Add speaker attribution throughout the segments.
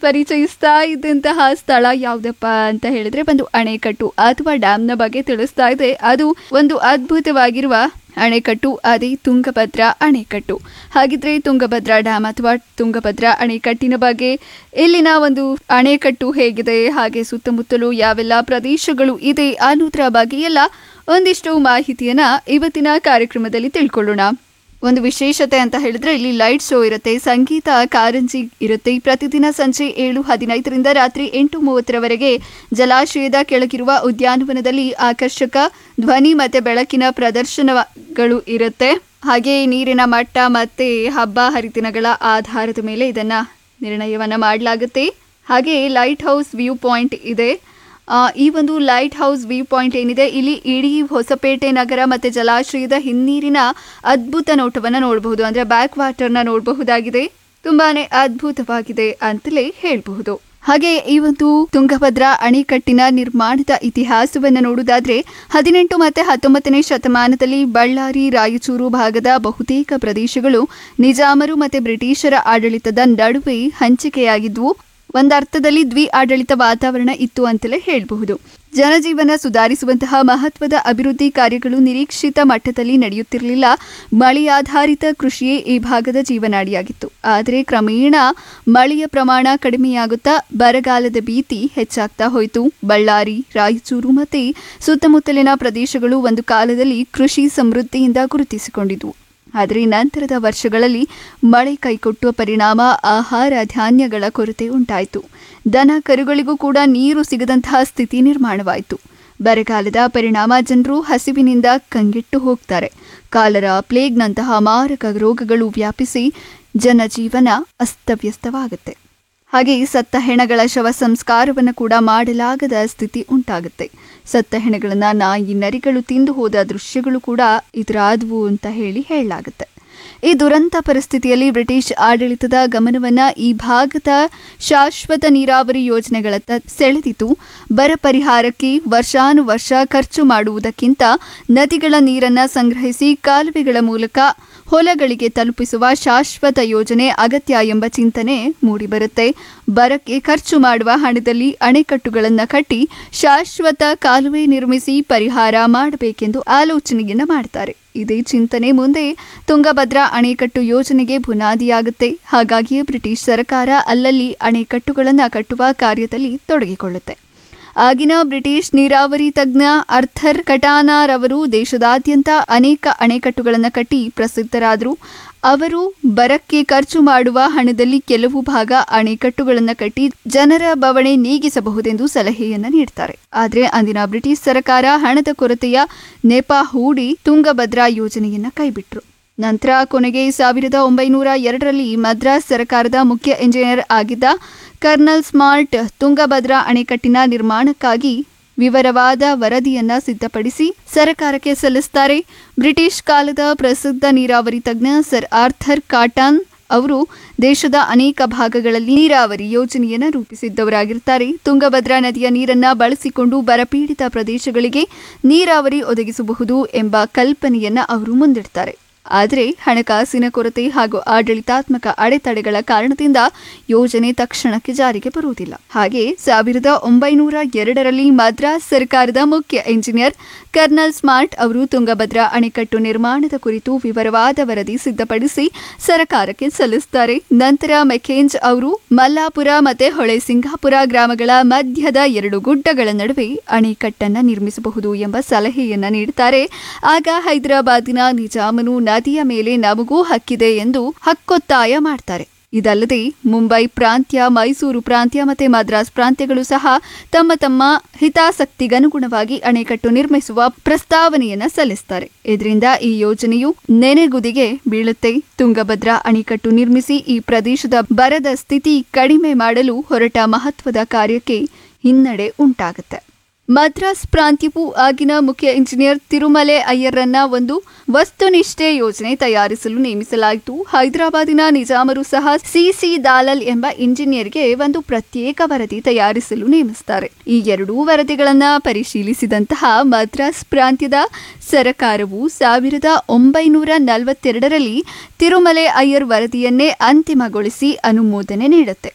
Speaker 1: ಪರಿಚಯಿಸ್ತಾ ಇದ್ದಂತಹ ಸ್ಥಳ ಯಾವುದಪ್ಪ ಅಂತ ಹೇಳಿದ್ರೆ ಒಂದು ಅಣೆಕಟ್ಟು ಅಥವಾ ಡ್ಯಾಮ್ನ ಬಗ್ಗೆ ತಿಳಿಸ್ತಾ ಇದೆ ಅದು ಒಂದು ಅದ್ಭುತವಾಗಿರುವ ಅಣೆಕಟ್ಟು ಅದೇ ತುಂಗಭದ್ರಾ ಅಣೆಕಟ್ಟು ಹಾಗಿದ್ರೆ ತುಂಗಭದ್ರಾ ಡ್ಯಾಮ್ ಅಥವಾ ತುಂಗಭದ್ರಾ ಅಣೆಕಟ್ಟಿನ ಬಗ್ಗೆ ಇಲ್ಲಿನ ಒಂದು ಅಣೆಕಟ್ಟು ಹೇಗಿದೆ ಹಾಗೆ ಸುತ್ತಮುತ್ತಲು ಯಾವೆಲ್ಲ ಪ್ರದೇಶಗಳು ಇದೆ ಅನ್ನೋದ್ರ ಬಗ್ಗೆ ಎಲ್ಲ ಒಂದಿಷ್ಟು ಮಾಹಿತಿಯನ್ನ ಇವತ್ತಿನ ಕಾರ್ಯಕ್ರಮದಲ್ಲಿ ತಿಳ್ಕೊಳ್ಳೋಣ ಒಂದು ವಿಶೇಷತೆ ಅಂತ ಹೇಳಿದ್ರೆ ಇಲ್ಲಿ ಲೈಟ್ ಶೋ ಇರುತ್ತೆ ಸಂಗೀತ ಕಾರಂಜಿ ಇರುತ್ತೆ ಪ್ರತಿದಿನ ಸಂಜೆ ಏಳು ಹದಿನೈದರಿಂದ ರಾತ್ರಿ ಎಂಟು ಮೂವತ್ತರವರೆಗೆ ಜಲಾಶಯದ ಕೆಳಗಿರುವ ಉದ್ಯಾನವನದಲ್ಲಿ ಆಕರ್ಷಕ ಧ್ವನಿ ಮತ್ತೆ ಬೆಳಕಿನ ಪ್ರದರ್ಶನಗಳು ಇರುತ್ತೆ ಹಾಗೆ ನೀರಿನ ಮಟ್ಟ ಮತ್ತೆ ಹಬ್ಬ ಹರಿದಿನಗಳ ಆಧಾರದ ಮೇಲೆ ಇದನ್ನ ನಿರ್ಣಯವನ್ನ ಮಾಡಲಾಗುತ್ತೆ ಹಾಗೆ ಲೈಟ್ ಹೌಸ್ ವ್ಯೂ ಪಾಯಿಂಟ್ ಇದೆ ಆ, ಈ ಒಂದು ಲೈಟ್ ಹೌಸ್ ವ್ಯೂ ಪಾಯಿಂಟ್ ಏನಿದೆ ಇಲ್ಲಿ ಇಡೀ ಹೊಸಪೇಟೆ ನಗರ ಮತ್ತೆ ಜಲಾಶಯದ ಹಿನ್ನೀರಿನ ಅದ್ಭುತ ನೋಟವನ್ನು ನೋಡಬಹುದು ಅಂದ್ರೆ ಬ್ಯಾಕ್ ವಾಟರ್ನ ನೋಡಬಹುದಾಗಿದೆ ತುಂಬಾನೇ ಅದ್ಭುತವಾಗಿದೆ ಅಂತಲೇ ಹೇಳಬಹುದು ಹಾಗೆ ಈ ಒಂದು ತುಂಗಭದ್ರಾ ಅಣೆಕಟ್ಟಿನ ನಿರ್ಮಾಣದ ಇತಿಹಾಸವನ್ನು ನೋಡುವುದಾದ್ರೆ ಹದಿನೆಂಟು ಮತ್ತೆ ಹತ್ತೊಂಬತ್ತನೇ ಶತಮಾನದಲ್ಲಿ ಬಳ್ಳಾರಿ ರಾಯಚೂರು ಭಾಗದ ಬಹುತೇಕ ಪ್ರದೇಶಗಳು ನಿಜಾಮರು ಮತ್ತೆ ಬ್ರಿಟಿಷರ ಆಡಳಿತದ ನಡುವೆ ಹಂಚಿಕೆಯಾಗಿದ್ವು ಒಂದರ್ಥದಲ್ಲಿ ದ್ವಿ ಆಡಳಿತ ವಾತಾವರಣ ಇತ್ತು ಅಂತಲೇ ಹೇಳಬಹುದು ಜನಜೀವನ ಸುಧಾರಿಸುವಂತಹ ಮಹತ್ವದ ಅಭಿವೃದ್ಧಿ ಕಾರ್ಯಗಳು ನಿರೀಕ್ಷಿತ ಮಟ್ಟದಲ್ಲಿ ನಡೆಯುತ್ತಿರಲಿಲ್ಲ ಮಳೆಯಾಧಾರಿತ ಕೃಷಿಯೇ ಈ ಭಾಗದ ಜೀವನಾಡಿಯಾಗಿತ್ತು ಆದರೆ ಕ್ರಮೇಣ ಮಳೆಯ ಪ್ರಮಾಣ ಕಡಿಮೆಯಾಗುತ್ತಾ ಬರಗಾಲದ ಭೀತಿ ಹೆಚ್ಚಾಗ್ತಾ ಹೋಯಿತು ಬಳ್ಳಾರಿ ರಾಯಚೂರು ಮತ್ತೆ ಸುತ್ತಮುತ್ತಲಿನ ಪ್ರದೇಶಗಳು ಒಂದು ಕಾಲದಲ್ಲಿ ಕೃಷಿ ಸಮೃದ್ಧಿಯಿಂದ ಗುರುತಿಸಿಕೊಂಡಿದ್ವು ಆದರೆ ನಂತರದ ವರ್ಷಗಳಲ್ಲಿ ಮಳೆ ಕೈಕೊಟ್ಟುವ ಪರಿಣಾಮ ಆಹಾರ ಧಾನ್ಯಗಳ ಕೊರತೆ ಉಂಟಾಯಿತು ದನ ಕರುಗಳಿಗೂ ಕೂಡ ನೀರು ಸಿಗದಂತಹ ಸ್ಥಿತಿ ನಿರ್ಮಾಣವಾಯಿತು ಬರಗಾಲದ ಪರಿಣಾಮ ಜನರು ಹಸಿವಿನಿಂದ ಕಂಗೆಟ್ಟು ಹೋಗ್ತಾರೆ ಕಾಲರ ಪ್ಲೇಗ್ನಂತಹ ಮಾರಕ ರೋಗಗಳು ವ್ಯಾಪಿಸಿ ಜನಜೀವನ ಅಸ್ತವ್ಯಸ್ತವಾಗುತ್ತೆ ಹಾಗೆ ಸತ್ತ ಹೆಣಗಳ ಶವ ಸಂಸ್ಕಾರವನ್ನು ಕೂಡ ಮಾಡಲಾಗದ ಸ್ಥಿತಿ ಉಂಟಾಗುತ್ತೆ ಸತ್ತ ಹೆಣಗಳನ್ನ ನಾಯಿ ನರಿಗಳು ತಿಂದು ಹೋದ ದೃಶ್ಯಗಳು ಕೂಡ ಇದರಾದವು ಅಂತ ಹೇಳಿ ಹೇಳಲಾಗುತ್ತೆ ಈ ದುರಂತ ಪರಿಸ್ಥಿತಿಯಲ್ಲಿ ಬ್ರಿಟಿಷ್ ಆಡಳಿತದ ಗಮನವನ್ನ ಈ ಭಾಗದ ಶಾಶ್ವತ ನೀರಾವರಿ ಯೋಜನೆಗಳತ್ತ ಸೆಳೆದಿತು ಬರ ಪರಿಹಾರಕ್ಕೆ ವರ್ಷಾನುವರ್ಷ ಖರ್ಚು ಮಾಡುವುದಕ್ಕಿಂತ ನದಿಗಳ ನೀರನ್ನ ಸಂಗ್ರಹಿಸಿ ಕಾಲುವೆಗಳ ಮೂಲಕ ಹೊಲಗಳಿಗೆ ತಲುಪಿಸುವ ಶಾಶ್ವತ ಯೋಜನೆ ಅಗತ್ಯ ಎಂಬ ಚಿಂತನೆ ಮೂಡಿಬರುತ್ತೆ ಬರಕ್ಕೆ ಖರ್ಚು ಮಾಡುವ ಹಣದಲ್ಲಿ ಅಣೆಕಟ್ಟುಗಳನ್ನು ಕಟ್ಟಿ ಶಾಶ್ವತ ಕಾಲುವೆ ನಿರ್ಮಿಸಿ ಪರಿಹಾರ ಮಾಡಬೇಕೆಂದು ಆಲೋಚನೆಯನ್ನ ಮಾಡ್ತಾರೆ ಇದೇ ಚಿಂತನೆ ಮುಂದೆ ತುಂಗಭದ್ರಾ ಅಣೆಕಟ್ಟು ಯೋಜನೆಗೆ ಬುನಾದಿಯಾಗುತ್ತೆ ಹಾಗಾಗಿಯೇ ಬ್ರಿಟಿಷ್ ಸರ್ಕಾರ ಅಲ್ಲಲ್ಲಿ ಅಣೆಕಟ್ಟುಗಳನ್ನು ಕಟ್ಟುವ ಕಾರ್ಯದಲ್ಲಿ ತೊಡಗಿಕೊಳ್ಳುತ್ತೆ ಆಗಿನ ಬ್ರಿಟಿಷ್ ನೀರಾವರಿ ತಜ್ಞ ಅರ್ಥರ್ ಕಟಾನಾರವರು ದೇಶದಾದ್ಯಂತ ಅನೇಕ ಅಣೆಕಟ್ಟುಗಳನ್ನು ಕಟ್ಟಿ ಪ್ರಸಿದ್ಧರಾದರು ಅವರು ಬರಕ್ಕೆ ಖರ್ಚು ಮಾಡುವ ಹಣದಲ್ಲಿ ಕೆಲವು ಭಾಗ ಅಣೆಕಟ್ಟುಗಳನ್ನು ಕಟ್ಟಿ ಜನರ ಬವಣೆ ನೀಗಿಸಬಹುದೆಂದು ಸಲಹೆಯನ್ನ ನೀಡ್ತಾರೆ ಆದರೆ ಅಂದಿನ ಬ್ರಿಟಿಷ್ ಸರ್ಕಾರ ಹಣದ ಕೊರತೆಯ ನೆಪ ಹೂಡಿ ತುಂಗಭದ್ರಾ ಯೋಜನೆಯನ್ನ ಕೈಬಿಟ್ರು ನಂತರ ಕೊನೆಗೆ ಸಾವಿರದ ಒಂಬೈನೂರ ಎರಡರಲ್ಲಿ ಮದ್ರಾಸ್ ಸರ್ಕಾರದ ಮುಖ್ಯ ಇಂಜಿನಿಯರ್ ಆಗಿದ್ದ ಕರ್ನಲ್ ಸ್ಮಾರ್ಟ್ ತುಂಗಭದ್ರಾ ಅಣೆಕಟ್ಟಿನ ನಿರ್ಮಾಣಕ್ಕಾಗಿ ವಿವರವಾದ ವರದಿಯನ್ನ ಸಿದ್ಧಪಡಿಸಿ ಸರ್ಕಾರಕ್ಕೆ ಸಲ್ಲಿಸ್ತಾರೆ ಬ್ರಿಟಿಷ್ ಕಾಲದ ಪ್ರಸಿದ್ಧ ನೀರಾವರಿ ತಜ್ಞ ಸರ್ ಆರ್ಥರ್ ಕಾಟಾನ್ ಅವರು ದೇಶದ ಅನೇಕ ಭಾಗಗಳಲ್ಲಿ ನೀರಾವರಿ ಯೋಜನೆಯನ್ನು ರೂಪಿಸಿದ್ದವರಾಗಿರ್ತಾರೆ ತುಂಗಭದ್ರಾ ನದಿಯ ನೀರನ್ನ ಬಳಸಿಕೊಂಡು ಬರಪೀಡಿತ ಪ್ರದೇಶಗಳಿಗೆ ನೀರಾವರಿ ಒದಗಿಸಬಹುದು ಎಂಬ ಕಲ್ಪನೆಯನ್ನ ಅವರು ಮುಂದಿಡ್ತಾರೆ ಆದರೆ ಹಣಕಾಸಿನ ಕೊರತೆ ಹಾಗೂ ಆಡಳಿತಾತ್ಮಕ ಅಡೆತಡೆಗಳ ಕಾರಣದಿಂದ ಯೋಜನೆ ತಕ್ಷಣಕ್ಕೆ ಜಾರಿಗೆ ಬರುವುದಿಲ್ಲ ಹಾಗೆ ಸಾವಿರದ ಒಂಬೈನೂರ ಎರಡರಲ್ಲಿ ಮದ್ರಾಸ್ ಸರ್ಕಾರದ ಮುಖ್ಯ ಇಂಜಿನಿಯರ್ ಕರ್ನಲ್ ಸ್ಮಾರ್ಟ್ ಅವರು ತುಂಗಭದ್ರಾ ಅಣೆಕಟ್ಟು ನಿರ್ಮಾಣದ ಕುರಿತು ವಿವರವಾದ ವರದಿ ಸಿದ್ಧಪಡಿಸಿ ಸರ್ಕಾರಕ್ಕೆ ಸಲ್ಲಿಸುತ್ತಾರೆ ನಂತರ ಮೆಕೇಂಜ್ ಅವರು ಮಲ್ಲಾಪುರ ಮತ್ತೆ ಹೊಳೆ ಸಿಂಗಾಪುರ ಗ್ರಾಮಗಳ ಮಧ್ಯದ ಎರಡು ಗುಡ್ಡಗಳ ನಡುವೆ ಅಣೆಕಟ್ಟನ್ನ ನಿರ್ಮಿಸಬಹುದು ಎಂಬ ಸಲಹೆಯನ್ನ ನೀಡುತ್ತಾರೆ ಆಗ ಹೈದರಾಬಾದಿನ ನಿಜಾಮನು ನದಿಯ ಮೇಲೆ ನಮಗೂ ಹಕ್ಕಿದೆ ಎಂದು ಹಕ್ಕೊತ್ತಾಯ ಮಾಡ್ತಾರೆ ಇದಲ್ಲದೆ ಮುಂಬೈ ಪ್ರಾಂತ್ಯ ಮೈಸೂರು ಪ್ರಾಂತ್ಯ ಮತ್ತೆ ಮದ್ರಾಸ್ ಪ್ರಾಂತ್ಯಗಳು ಸಹ ತಮ್ಮ ತಮ್ಮ ಹಿತಾಸಕ್ತಿಗನುಗುಣವಾಗಿ ಅಣೆಕಟ್ಟು ನಿರ್ಮಿಸುವ ಪ್ರಸ್ತಾವನೆಯನ್ನ ಸಲ್ಲಿಸ್ತಾರೆ ಇದರಿಂದ ಈ ಯೋಜನೆಯು ನೆನೆಗುದಿಗೆ ಬೀಳುತ್ತೆ ತುಂಗಭದ್ರಾ ಅಣೆಕಟ್ಟು ನಿರ್ಮಿಸಿ ಈ ಪ್ರದೇಶದ ಬರದ ಸ್ಥಿತಿ ಕಡಿಮೆ ಮಾಡಲು ಹೊರಟ ಮಹತ್ವದ ಕಾರ್ಯಕ್ಕೆ ಹಿನ್ನಡೆ ಉಂಟಾಗುತ್ತೆ ಮದ್ರಾಸ್ ಪ್ರಾಂತ್ಯವು ಆಗಿನ ಮುಖ್ಯ ಇಂಜಿನಿಯರ್ ತಿರುಮಲೆ ಅಯ್ಯರ್ರನ್ನ ಒಂದು ವಸ್ತುನಿಷ್ಠೆ ಯೋಜನೆ ತಯಾರಿಸಲು ನೇಮಿಸಲಾಯಿತು ಹೈದರಾಬಾದಿನ ನಿಜಾಮರು ಸಹ ಸಿಸಿ ದಾಲಲ್ ಎಂಬ ಇಂಜಿನಿಯರ್ಗೆ ಒಂದು ಪ್ರತ್ಯೇಕ ವರದಿ ತಯಾರಿಸಲು ನೇಮಿಸುತ್ತಾರೆ ಈ ಎರಡೂ ವರದಿಗಳನ್ನ ಪರಿಶೀಲಿಸಿದಂತಹ ಮದ್ರಾಸ್ ಪ್ರಾಂತ್ಯದ ಸರಕಾರವು ಸಾವಿರದ ಒಂಬೈನೂರ ನಲವತ್ತೆರಡರಲ್ಲಿ ತಿರುಮಲೆ ಅಯ್ಯರ್ ವರದಿಯನ್ನೇ ಅಂತಿಮಗೊಳಿಸಿ ಅನುಮೋದನೆ ನೀಡುತ್ತೆ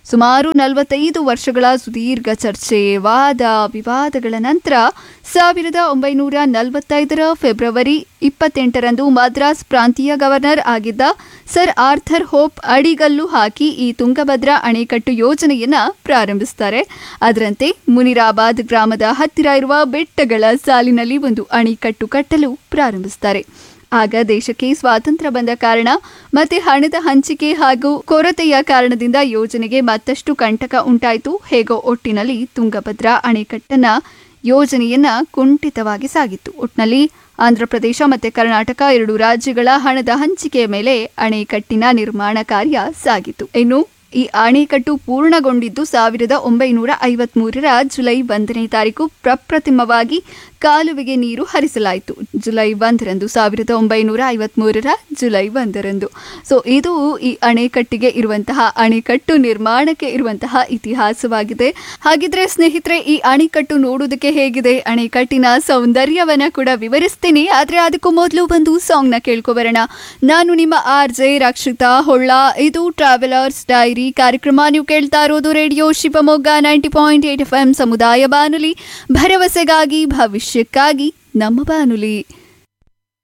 Speaker 1: ಸುಮಾರು ನಲವತ್ತೈದು ವರ್ಷಗಳ ಸುದೀರ್ಘ ಚರ್ಚೆ ವಾದ ವಿವಾದಗಳ ನಂತರ ಸಾವಿರದ ಒಂಬೈನೂರ ನಲವತ್ತೈದರ ಫೆಬ್ರವರಿ ಇಪ್ಪತ್ತೆಂಟರಂದು ಮದ್ರಾಸ್ ಪ್ರಾಂತೀಯ ಗವರ್ನರ್ ಆಗಿದ್ದ ಸರ್ ಆರ್ಥರ್ ಹೋಪ್ ಅಡಿಗಲ್ಲು ಹಾಕಿ ಈ ತುಂಗಭದ್ರಾ ಅಣೆಕಟ್ಟು ಯೋಜನೆಯನ್ನ ಪ್ರಾರಂಭಿಸ್ತಾರೆ ಅದರಂತೆ ಮುನಿರಾಬಾದ್ ಗ್ರಾಮದ ಹತ್ತಿರ ಇರುವ ಬೆಟ್ಟಗಳ ಸಾಲಿನಲ್ಲಿ ಒಂದು ಅಣೆಕಟ್ಟು ಕಟ್ಟಲು ಪ್ರಾರಂಭಿಸ್ತಾರೆ ಆಗ ದೇಶಕ್ಕೆ ಸ್ವಾತಂತ್ರ್ಯ ಬಂದ ಕಾರಣ ಮತ್ತೆ ಹಣದ ಹಂಚಿಕೆ ಹಾಗೂ ಕೊರತೆಯ ಕಾರಣದಿಂದ ಯೋಜನೆಗೆ ಮತ್ತಷ್ಟು ಕಂಟಕ ಉಂಟಾಯಿತು ಹೇಗೋ ಒಟ್ಟಿನಲ್ಲಿ ತುಂಗಭದ್ರಾ ಅಣೆಕಟ್ಟನ್ನ ಯೋಜನೆಯನ್ನ ಕುಂಠಿತವಾಗಿ ಸಾಗಿತ್ತು ಒಟ್ನಲ್ಲಿ ಆಂಧ್ರಪ್ರದೇಶ ಮತ್ತೆ ಕರ್ನಾಟಕ ಎರಡು ರಾಜ್ಯಗಳ ಹಣದ ಹಂಚಿಕೆಯ ಮೇಲೆ ಅಣೆಕಟ್ಟಿನ ನಿರ್ಮಾಣ ಕಾರ್ಯ ಸಾಗಿತು ಇನ್ನು ಈ ಅಣೆಕಟ್ಟು ಪೂರ್ಣಗೊಂಡಿದ್ದು ಸಾವಿರದ ಒಂಬೈನೂರ ಐವತ್ಮೂರರ ಜುಲೈ ಒಂದನೇ ತಾರೀಕು ಪ್ರಪ್ರಥಮವಾಗಿ ಕಾಲುವೆಗೆ ನೀರು ಹರಿಸಲಾಯಿತು ಜುಲೈ ಒಂದರಂದು ಸಾವಿರದ ಒಂಬೈನೂರ ಐವತ್ಮೂರರ ಜುಲೈ ಒಂದರಂದು ಸೊ ಇದು ಈ ಅಣೆಕಟ್ಟಿಗೆ ಇರುವಂತಹ ಅಣೆಕಟ್ಟು ನಿರ್ಮಾಣಕ್ಕೆ ಇರುವಂತಹ ಇತಿಹಾಸವಾಗಿದೆ ಹಾಗಿದ್ರೆ ಸ್ನೇಹಿತರೆ ಈ ಅಣೆಕಟ್ಟು ನೋಡೋದಕ್ಕೆ ಹೇಗಿದೆ ಅಣೆಕಟ್ಟಿನ ಸೌಂದರ್ಯವನ್ನ ಕೂಡ ವಿವರಿಸ್ತೇನೆ ಆದ್ರೆ ಅದಕ್ಕೂ ಮೊದಲು ಒಂದು ಸಾಂಗ್ ನ ಕೇಳ್ಕೊಬರೋಣ ನಾನು ನಿಮ್ಮ ಆರ್ ಜೆ ರಕ್ಷಿತಾ ಹೊಳ್ಳ ಇದು ಟ್ರಾವೆಲರ್ಸ್ ಡೈರಿ ಕಾರ್ಯಕ್ರಮ ನೀವು ಕೇಳ್ತಾ ಇರೋದು radio Shivamogga ninety point eight F M ಸಮುದಾಯ ಬಾನುಲಿ ಭರವಸೆಗಾಗಿ ಭವಿಷ್ಯಕ್ಕಾಗಿ ನಮ್ಮ ಬಾನುಲಿ